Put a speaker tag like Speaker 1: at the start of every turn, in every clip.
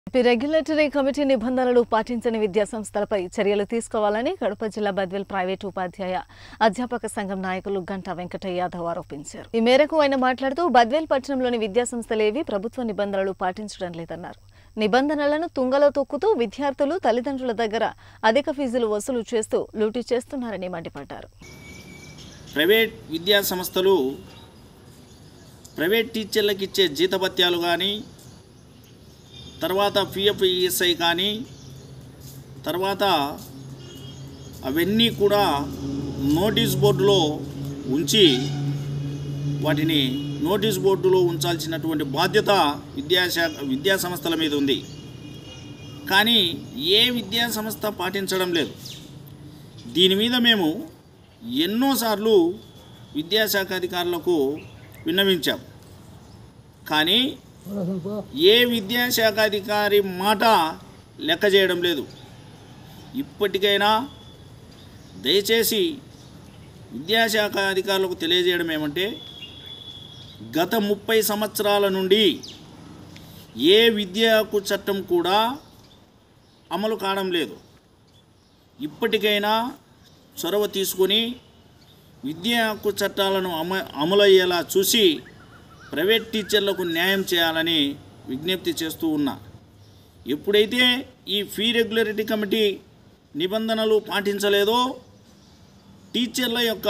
Speaker 1: regulatory committee నిబంధనలు పాటించని విద్యా సంస్థలపై చర్యలు తీసుకోవాలని కడప జిల్లా బద్వేల్ ప్రైవేటు ఉపాధ్యాయ అధ్యాపక సంఘం నాయకులు గంటా వెంకట యాదవ్ ఆరోపించారు ఈ మేరకు ఆయన మాట్లాడుతూ బద్వేల్ పట్టణంలోని విద్యా సంస్థలేవి ప్రభుత్వ నిబంధనలు పాటించడం లేదన్నారు నిబంధనలను తుంగలో తొక్కుతూ విద్యార్థులు తల్లిదండ్రుల దగ్గర అధిక ఫీజులు వసూలు చేస్తూ లూటీ చేస్తున్నారని మండిపడ్డారు
Speaker 2: ప్రైవేట్ విద్యా సంస్థలు ప్రైవేట్ టీచర్లకు ఇచ్చే జీతభత్యాలు కానీ తర్వాత పిఎఫ్ ఈఎస్ఐ కానీ తర్వాత అవన్నీ కూడా నోటీస్ బోర్డులో ఉంచి వాటిని నోటీస్ బోర్డులో ఉంచాల్సినటువంటి బాధ్యత విద్యాశాఖ విద్యా సంస్థల మీద ఉంది కానీ ఏ విద్యా సంస్థ పాటించడం లేదు దీని మీద మేము ఎన్నోసార్లు విద్యాశాఖ అధికారులకు విన్నవించాం కానీ ఏ విద్యాశాఖ అధికారి మాట లెక్క చేయడం లేదు ఇప్పటికైనా దయచేసి విద్యాశాఖ అధికారులకు తెలియజేయడం ఏమంటే గత ముప్పై సంవత్సరాల నుండి ఏ విద్యాకు చట్టం కూడా అమలు కావడం లేదు ఇప్పటికైనా చొరవ తీసుకొని విద్యా హక్కు చట్టాలను అమ అమలయ్యేలా చూసి ప్రైవేట్ టీచర్లకు న్యాయం చేయాలని విజ్ఞప్తి చేస్తూ ఉన్నా ఎప్పుడైతే ఈ ఫీ రెగ్యులేటరీ కమిటీ నిబంధనలు పాటించలేదో టీచర్ల యొక్క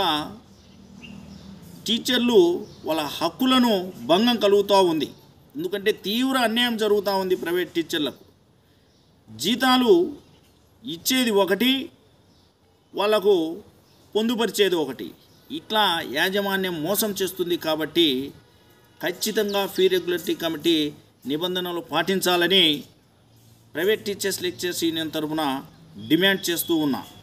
Speaker 2: టీచర్లు వాళ్ళ హక్కులను భంగం కలుగుతూ ఉంది ఎందుకంటే తీవ్ర అన్యాయం జరుగుతూ ఉంది ప్రైవేట్ టీచర్లకు జీతాలు ఇచ్చేది ఒకటి వాళ్లకు పొందుపరిచేది ఒకటి ఇట్లా యాజమాన్యం మోసం చేస్తుంది కాబట్టి ఖచ్చితంగా ఫీ రెగ్యులేటరీ కమిటీ నిబంధనలు పాటించాలని ప్రైవేట్ టీచర్స్ లెక్చర్స్ యూనియన్ తరఫున డిమాండ్ చేస్తూ ఉన్నా